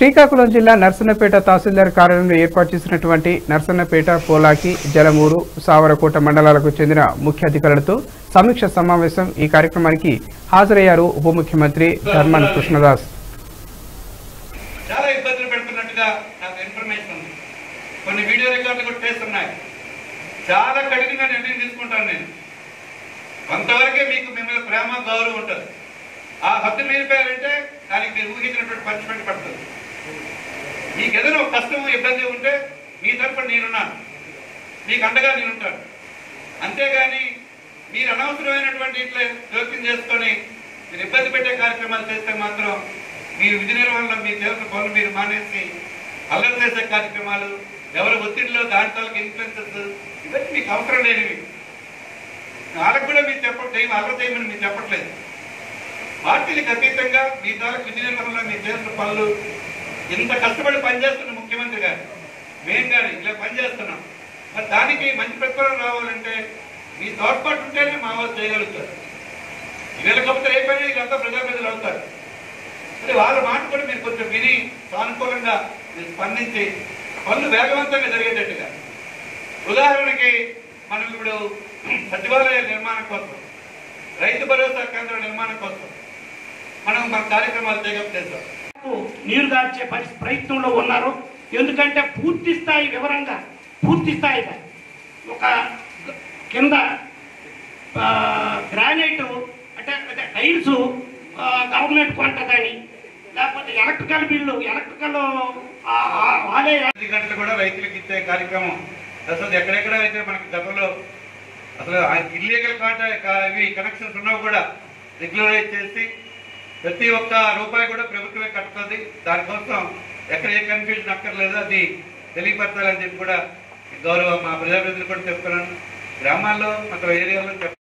శ్రీకాకుళం జిల్లా నర్సన్నపేట తహసీల్దార్ కార్యాలయంలో ఏర్పాటు చేసినటువంటి నర్సన్నపేట పోలాకి జలమూరు సావరకోట మండలాలకు చెందిన ముఖ్య అధికారులతో సమీక్ష సమావేశం ఈ కార్యక్రమానికి హాజరయ్యారు ఉప ముఖ్యమంత్రి ధర్మాన కృష్ణదాస్ చాలా ఇబ్బందులు పెడుతున్నట్టుగా నాకు ఇన్ఫర్మేషన్ ఉంది కొన్ని వీడియో రికార్డులు కూడా చేస్తున్నాయి చాలా కఠినంగా నిర్ణయం తీసుకుంటాను నేను కొంతవరకే మీకు మీ మీద ప్రేమ గౌరవం ఉంటుంది ఆ హద్దు మీరిపోయారంటే దానికి మీరు ఊహించినటువంటి పనిష్మెంట్ పడుతుంది మీకు ఏదైనా ఒక కష్టం ఇబ్బంది ఉంటే మీ తరపున నేనున్నాను మీకు అండగా నేనుంటాను అంతేగాని మీరు అనవసరమైనటువంటి ఇట్లా జోక్యం చేసుకొని మీరు ఇబ్బంది పెట్టే కార్యక్రమాలు చేస్తే మాత్రం మీరు విధి నిర్వహణలో మీ చేసిన పనులు మీరు మానేసి అల్లరి చేసే కార్యక్రమాలు ఎవరి ఒత్తిడిలో దాని తాలూకు ఇన్ఫ్లుయెన్సెస్ ఇవన్నీ మీకు అవసరం లేనివి వాళ్ళకు కూడా మీరు చెప్ప చేయ అల్లరి చేయమని మీరు చెప్పట్లేదు పార్టీలకు అతీతంగా మీ తాలూకు విధి నిర్వహణలో మీరు చేసిన పనులు ఇంత కష్టపడి పనిచేస్తున్న ముఖ్యమంత్రి గారు మేము కానీ ఇలా పనిచేస్తున్నాం మరి దానికి మంచి ప్రతిఫలం రావాలంటే మీ తోడ్పాటు ఉంటేనే మా వాళ్ళు చేయగలుగుతారు వీళ్ళకపోతే ఏ పని వీళ్ళంతా ప్రజాప్రతినిధులు అవుతారు అంటే వాళ్ళ మాట కూడా మీరు కొంచెం విని సానుకూలంగా మీరు స్పందించి పనులు వేగవంతంగా జరిగేటట్టుగా ఉదాహరణకి మనం ఇప్పుడు సచివాలయ నిర్మాణం కోసం రైతు భరోసా కేంద్ర నిర్మాణం కోసం మనం మన కార్యక్రమాలు చేయగం చేస్తాం నీరు దాల్చే పరి- ప్రయత్నంలో ఉన్నారు ఎందుకంటే పూర్తి స్థాయి వివరంగా పూర్తి స్థాయిగా ఒక గ- కింద ఆ, గ్రానైట్ అంటే అంటే టైల్స్ ఆ, గవర్నమెంట్ కొంటదని లేకపోతే ఎలక్ట్రికల్ బిల్లు ఎలక్ట్రికల్ ఆ, ఆ, వాళ్ళే పది గంటలు కూడా రైతులకు ఇచ్చే కార్యక్రమం అసలు ఎక్కడెక్కడ అయితే మనకి గతంలో అసలు ఇల్లీగల్ కాంటాక్ట్ ఇవి కనెక్షన్స్ ఉన్నవి కూడా రెగ్యులరైజ్ చేసి ప్రతి ఒక్క రూపాయి కూడా ప్రభుత్వమే కట్టుతుంది దానికోసం ఎక్కడ ఏ కన్ఫ్యూజన్ అక్కర్లేదు అది తెలియపరచాలని చెప్పి కూడా గౌరవ మా ప్రజాప్రతినిధులు కూడా చెప్తున్నాను గ్రామాల్లో అక్కడ ఏరియాలో చెప్